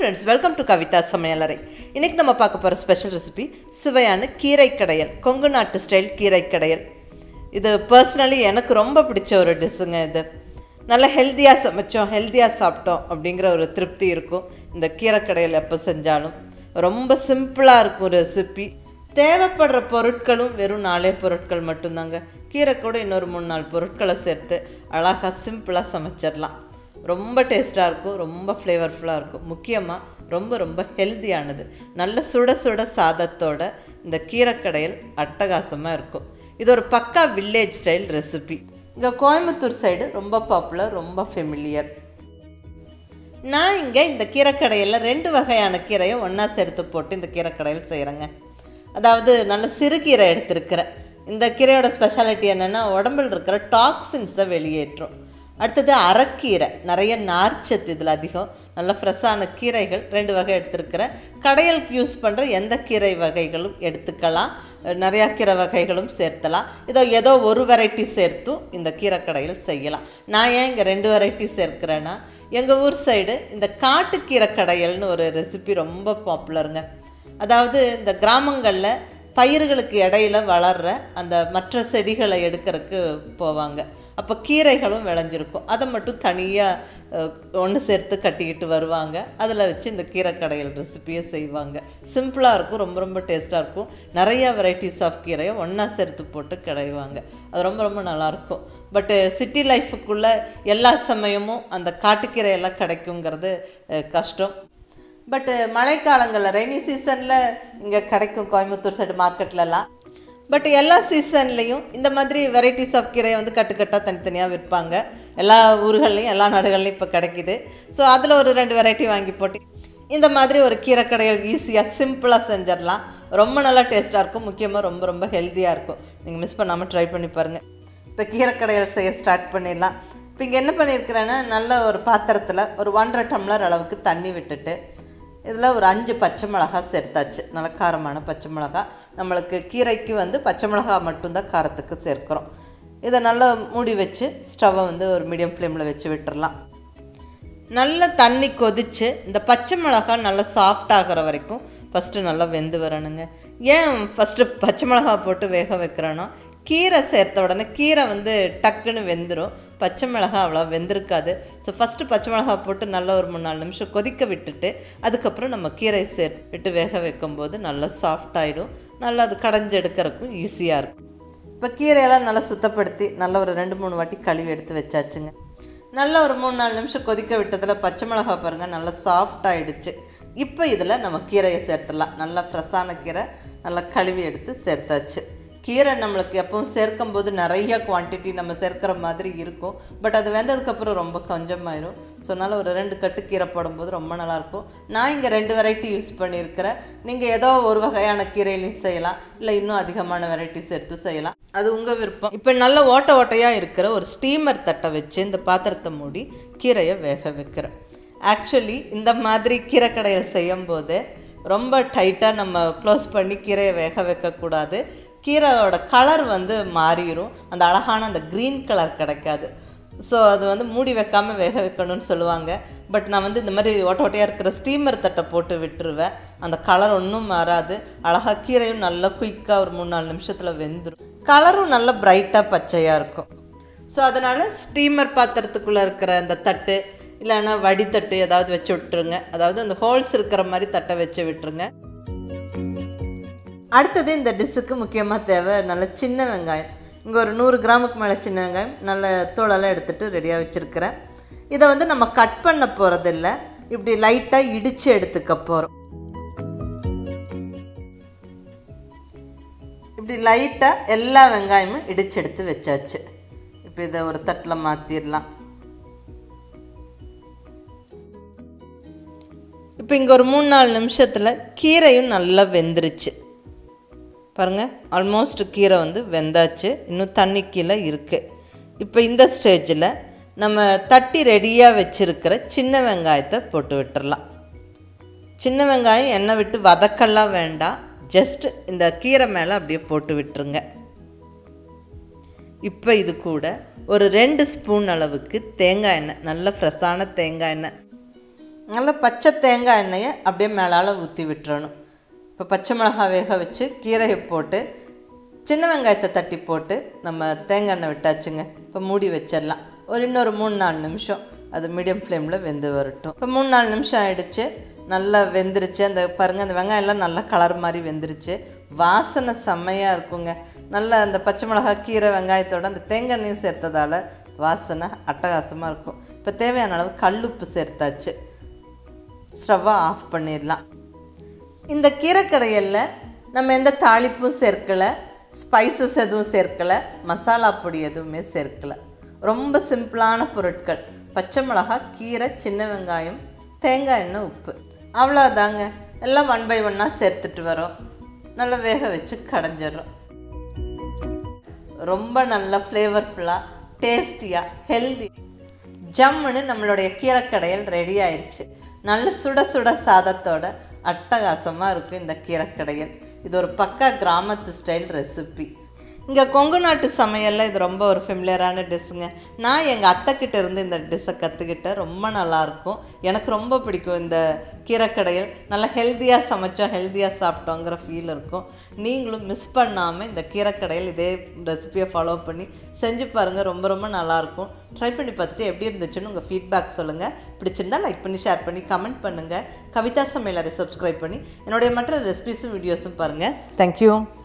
friends welcome to Kavitha சமையலறை இன்னைக்கு நம்ம பார்க்க போகிற ஸ்பெஷல் ரெசிபி சுவையான கீரை கடையல் கொங்கு நாட்டு ஸ்டைல் கீரை கடையல் இது பர்சனலி எனக்கு ரொம்ப பிடிச்ச ஒரு டிஷ்ஷுங்க இது நல்லா ஹெல்த்தியாக சமைச்சோம் ஹெல்த்தியாக சாப்பிட்டோம் அப்படிங்கிற ஒரு திருப்தி இருக்கும் இந்த கீரை கடையல் எப்போ செஞ்சாலும் ரொம்ப சிம்பிளாக இருக்கும் ரெசிபி தேவைப்படுற பொருட்களும் வெறும் நாலே பொருட்கள் மட்டும்தாங்க கீரை கூட இன்னொரு மூணு நாலு பொருட்களை சேர்த்து அழகாக சிம்பிளாக சமைச்சிடலாம் ரொம்ப டேஸ்ட்டாக இருக்கும் ரொம்ப ஃப்ளேவர்ஃபுல்லாக இருக்கும் முக்கியமாக ரொம்ப ரொம்ப ஹெல்த்தியானது நல்ல சுட சுட சாதத்தோட இந்த கீரைக்கடையல் அட்டகாசமாக இருக்கும் இது ஒரு பக்கா வில்லேஜ் ஸ்டைல் ரெசிபி இங்கே கோயம்புத்தூர் சைடு ரொம்ப பாப்புலர் ரொம்ப ஃபெமிலியர் நான் இங்கே இந்த கீரைக்கடையில் ரெண்டு வகையான கீரையை ஒன்றா சேர்த்து போட்டு இந்த கீரைக்கடையில் செய்கிறேங்க அதாவது நல்ல சிறுகீரை எடுத்திருக்கிறேன் இந்த கீரையோட ஸ்பெஷாலிட்டி என்னென்னா உடம்பில் இருக்கிற டாக்ஸின்ஸை வெளியேற்றும் அடுத்தது அரைக்கீரை நிறைய நார்ச்சத்து இதில் அதிகம் நல்ல ஃப்ரெஷ்ஷான கீரைகள் ரெண்டு வகை எடுத்திருக்கிறேன் கடையலுக்கு யூஸ் பண்ணுற எந்த கீரை வகைகளும் எடுத்துக்கலாம் நிறையா கீரை வகைகளும் சேர்த்தலாம் இதோ ஏதோ ஒரு வெரைட்டி சேர்த்தும் இந்த கீரை கடையில் செய்யலாம் நான் ஏன் இங்கே ரெண்டு வெரைட்டி சேர்க்கிறேன்னா எங்கள் ஊர் சைடு இந்த காட்டுக்கீரை கடையல்னு ஒரு ரெசிபி ரொம்ப பாப்புலருங்க அதாவது இந்த கிராமங்களில் பயிர்களுக்கு இடையில வளர்கிற அந்த மற்ற செடிகளை எடுக்கிறதுக்கு போவாங்க அப்போ கீரைகளும் விளைஞ்சிருக்கும் அதை மட்டும் தனியாக ஒன்று சேர்த்து கட்டிக்கிட்டு வருவாங்க அதில் வச்சு இந்த கீரை கடையல் ரெசிப்பியை செய்வாங்க சிம்பிளாக இருக்கும் ரொம்ப ரொம்ப டேஸ்ட்டாக இருக்கும் நிறையா வெரைட்டிஸ் ஆஃப் கீரையை ஒன்றா சேர்த்து போட்டு கிடைவாங்க அது ரொம்ப ரொம்ப நல்லாயிருக்கும் பட்டு சிட்டி லைஃபுக்குள்ளே எல்லா சமயமும் அந்த காட்டுக்கீரையெல்லாம் கிடைக்குங்கிறது கஷ்டம் பட்டு மழைக்காலங்களில் ரெய்னி சீசனில் இங்கே கிடைக்கும் கோயம்புத்தூர் சைடு மார்க்கெட்லலாம் பட் எல்லா சீசன்லேயும் இந்த மாதிரி வெரைட்டிஸ் ஆஃப் கீரையை வந்து கட்டுக்கட்டாக தனித்தனியாக விற்பாங்க எல்லா ஊர்கள்லையும் எல்லா நாடுகள்லையும் இப்போ கிடைக்கிது ஸோ அதில் ஒரு ரெண்டு வெரைட்டி வாங்கி போட்டு இந்த மாதிரி ஒரு கீரை கடைகள் ஈஸியாக சிம்பிளாக செஞ்சிடலாம் ரொம்ப நல்லா டேஸ்ட்டாக இருக்கும் முக்கியமாக ரொம்ப ரொம்ப ஹெல்த்தியாக இருக்கும் நீங்கள் மிஸ் பண்ணாமல் ட்ரை பண்ணி பாருங்கள் இப்போ கீரை கடைகள் செய்ய ஸ்டார்ட் பண்ணிடலாம் இப்போ இங்கே என்ன பண்ணியிருக்கிறேன்னா நல்ல ஒரு பாத்திரத்தில் ஒரு ஒன்றரை டம்ளர் அளவுக்கு தண்ணி விட்டுட்டு இதில் ஒரு அஞ்சு பச்சை மிளகா சேர்த்தாச்சு நல்ல காரமான பச்சை மிளகா நம்மளுக்கு கீரைக்கு வந்து பச்சை மிளகா மட்டும்தான் காரத்துக்கு சேர்க்குறோம் இதை நல்லா மூடி வச்சு ஸ்டவ்வை வந்து ஒரு மீடியம் ஃப்ளேமில் வச்சு விட்டுறலாம் நல்ல தண்ணி கொதித்து இந்த பச்சை மிளகா நல்லா சாஃப்ட் ஆகிற வரைக்கும் ஃபஸ்ட்டு நல்லா வெந்து வரணுங்க ஏன் ஃபஸ்ட்டு பச்சை மிளகா போட்டு வேக வைக்கிறேன்னா கீரை சேர்த்த உடனே கீரை வந்து டக்குன்னு வெந்துடும் பச்சை மிளகா அவ்வளோ வெந்திருக்காது ஸோ ஃபஸ்ட்டு பச்சை மிளகா போட்டு நல்லா ஒரு மூணு நாலு நிமிஷம் கொதிக்க விட்டுட்டு அதுக்கப்புறம் நம்ம கீரை சேர் விட்டு வேக வைக்கும்போது நல்லா சாஃப்ட் ஆகிடும் நல்லா அது கடைஞ்சி எடுக்கிறதுக்கும் ஈஸியாக இருக்கும் இப்போ கீரையெல்லாம் நல்லா சுத்தப்படுத்தி நல்லா ஒரு ரெண்டு மூணு வாட்டி கழுவி எடுத்து வச்சாச்சுங்க நல்லா ஒரு மூணு நாலு நிமிஷம் கொதிக்க விட்டதில் பச்சை மிளகா பாருங்கள் நல்லா சாஃப்ட் ஆகிடுச்சு இப்போ இதில் நம்ம கீரையை சேர்த்துடலாம் நல்லா ஃப்ரெஷ்ஷான கீரை நல்லா கழுவி எடுத்து சேர்த்தாச்சு கீரை நம்மளுக்கு எப்பவும் சேர்க்கும் போது நிறைய குவான்டிட்டி நம்ம சேர்க்குற மாதிரி இருக்கும் பட் அது வெந்ததுக்கப்புறம் ரொம்ப கொஞ்சமாயிரும் ஸோ அதனால் ஒரு ரெண்டு கட்டு கீரை போடும்போது ரொம்ப நல்லாயிருக்கும் நான் இங்கே ரெண்டு வெரைட்டி யூஸ் பண்ணியிருக்கிறேன் நீங்கள் ஏதோ ஒரு வகையான கீரையிலையும் செய்யலாம் இல்லை இன்னும் அதிகமான வெரைட்டிஸ் எடுத்து செய்யலாம் அது உங்கள் விருப்பம் இப்போ நல்ல ஓட்ட ஓட்டையாக இருக்கிற ஒரு ஸ்டீமர் தட்டை வச்சு இந்த பாத்திரத்தை மூடி கீரையை வேக வைக்கிறேன் ஆக்சுவலி இந்த மாதிரி கீரை கடையில் செய்யும்போது ரொம்ப டைட்டாக நம்ம க்ளோஸ் பண்ணி கீரையை வேக வைக்கக்கூடாது கீரையோட கலர் வந்து மாறிடும் அந்த அழகான அந்த க்ரீன் கலர் கிடைக்காது ஸோ அது வந்து மூடி வைக்காமல் வேக வைக்கணும்னு சொல்லுவாங்க பட் நான் வந்து இந்த மாதிரி ஓட்ட ஓட்டையாக இருக்கிற ஸ்டீமர் தட்டை போட்டு விட்டுருவேன் அந்த கலர் ஒன்றும் மாறாது அழகாக கீரையும் நல்லா குயிக்காக ஒரு மூணு நாலு நிமிஷத்தில் வெந்துடும் கலரும் நல்லா பிரைட்டாக பச்சையாக இருக்கும் ஸோ அதனால் ஸ்டீமர் பாத்திரத்துக்குள்ளே இருக்கிற அந்த தட்டு இல்லைன்னா வடித்தட்டு ஏதாவது வச்சு விட்டுருங்க அதாவது அந்த ஹோல்ஸ் இருக்கிற மாதிரி தட்டை வச்சு விட்டுருங்க அடுத்தது இந்த டிஷ்ஷுக்கு முக்கியமாக தேவை நல்ல சின்ன வெங்காயம் இங்கே ஒரு நூறு கிராமுக்கு மேலே சின்ன வெங்காயம் நல்ல தோலெல்லாம் எடுத்துகிட்டு ரெடியாக வச்சுருக்கிறேன் இதை வந்து நம்ம கட் பண்ண போகிறதில்ல இப்படி லைட்டாக இடித்து எடுத்துக்க போகிறோம் இப்படி லைட்டாக எல்லா வெங்காயமும் இடித்து எடுத்து வச்சாச்சு இப்போ இதை ஒரு தட்டில் மாற்றிடலாம் இப்போ இங்கே ஒரு மூணு நாலு நிமிஷத்தில் கீரையும் நல்லா வெந்துருச்சு பாருங்கள் ஆல்மோஸ்ட் கீரை வந்து வெந்தாச்சு இன்னும் தண்ணி கீழே இருக்குது இப்போ இந்த ஸ்டேஜில் நம்ம தட்டி ரெடியாக வச்சுருக்கிற சின்ன வெங்காயத்தை போட்டு விட்டுறலாம் சின்ன வெங்காயம் எண்ணெய் விட்டு வதக்கெல்லாம் வேண்டாம் ஜஸ்ட் இந்த கீரை மேலே அப்படியே போட்டு விட்டுருங்க இப்போ இது கூட ஒரு ரெண்டு ஸ்பூன் அளவுக்கு தேங்காய் எண்ணெய் நல்ல ஃப்ரெஷ்ஷான தேங்காய் எண்ணெய் நல்லா பச்சை தேங்காய் எண்ணெயை அப்படியே மேலால் ஊற்றி விட்டுறணும் இப்போ பச்சை மிளகாய் வேக வச்சு கீரையை போட்டு சின்ன வெங்காயத்தை தட்டி போட்டு நம்ம தேங்காய் எண்ணெய் விட்டாச்சுங்க இப்போ மூடி வச்சிடலாம் ஒரு இன்னொரு மூணு நாலு நிமிஷம் அது மீடியம் ஃப்ளேமில் வெந்து வரட்டும் இப்போ மூணு நாலு நிமிஷம் ஆயிடுச்சு நல்லா வெந்துருச்சு அந்த பாருங்கள் அந்த வெங்காயம் எல்லாம் நல்லா கலர் மாதிரி வெந்துருச்சு வாசனை செம்மையாக இருக்குங்க நல்லா அந்த பச்சை மிளகாய் கீரை வெங்காயத்தோட அந்த தேங்காய் எண்ணெயும் சேர்த்ததால் வாசனை அட்டகாசமாக இருக்கும் இப்போ தேவையான அளவு கல்லுப்பு சேர்த்தாச்சு ஸ்டவ்வை ஆஃப் பண்ணிடலாம் இந்த கீரைக்கடையலில் நம்ம எந்த தாளிப்பும் சேர்க்கலை ஸ்பைசஸ் எதுவும் சேர்க்கலை மசாலா பொடி எதுவுமே சேர்க்கலை ரொம்ப சிம்பிளான பொருட்கள் பச்சை மிளகாய் கீரை சின்ன வெங்காயம் தேங்காய் எண்ணெய் உப்பு அவ்வளோதாங்க எல்லாம் ஒன் பை ஒன்னாக சேர்த்துட்டு வரோம் நல்லா வேக வச்சு கடைஞ்சிடுறோம் ரொம்ப நல்ல ஃப்ளேவர்ஃபுல்லாக டேஸ்டியாக ஹெல்தி ஜம்முன்னு நம்மளுடைய கீரைக்கடையல் ரெடி ஆயிடுச்சு நல்ல சுட சுட சாதத்தோட அட்டகாசமாக இருக்கும் இந்த கீரைக்கடையல் இது ஒரு பக்கா கிராமத்து ஸ்டைல் ரெசிபி இங்கே கொங்கு நாட்டு சமையலில் இது ரொம்ப ஒரு ஃபெமிலியரான டிஷ்ஷுங்க நான் எங்கள் அத்தைக்கிட்ட இருந்து இந்த டிஷ்ஷை கற்றுக்கிட்டேன் ரொம்ப நல்லாயிருக்கும் எனக்கு ரொம்ப பிடிக்கும் இந்த கீரைக்கடையல் நல்லா ஹெல்த்தியாக சமைச்சோம் ஹெல்த்தியாக சாப்பிட்டோங்கிற ஃபீல் இருக்கும் நீங்களும் மிஸ் பண்ணாமல் இந்த கீரைக்கடையல் இதே ரெசிபியை ஃபாலோ பண்ணி செஞ்சு பாருங்கள் ரொம்ப ரொம்ப நல்லாயிருக்கும் ட்ரை பண்ணி பார்த்துட்டு எப்படி இருந்துச்சுன்னு உங்கள் ஃபீட்பேக் சொல்லுங்கள் பிடிச்சிருந்தா லைக் பண்ணி ஷேர் பண்ணி கமெண்ட் பண்ணுங்கள் கவிதா சமையலரை சப்ஸ்கிரைப் பண்ணி என்னுடைய மற்ற ரெசிபிஸும் வீடியோஸும் பாருங்கள் தேங்க்யூ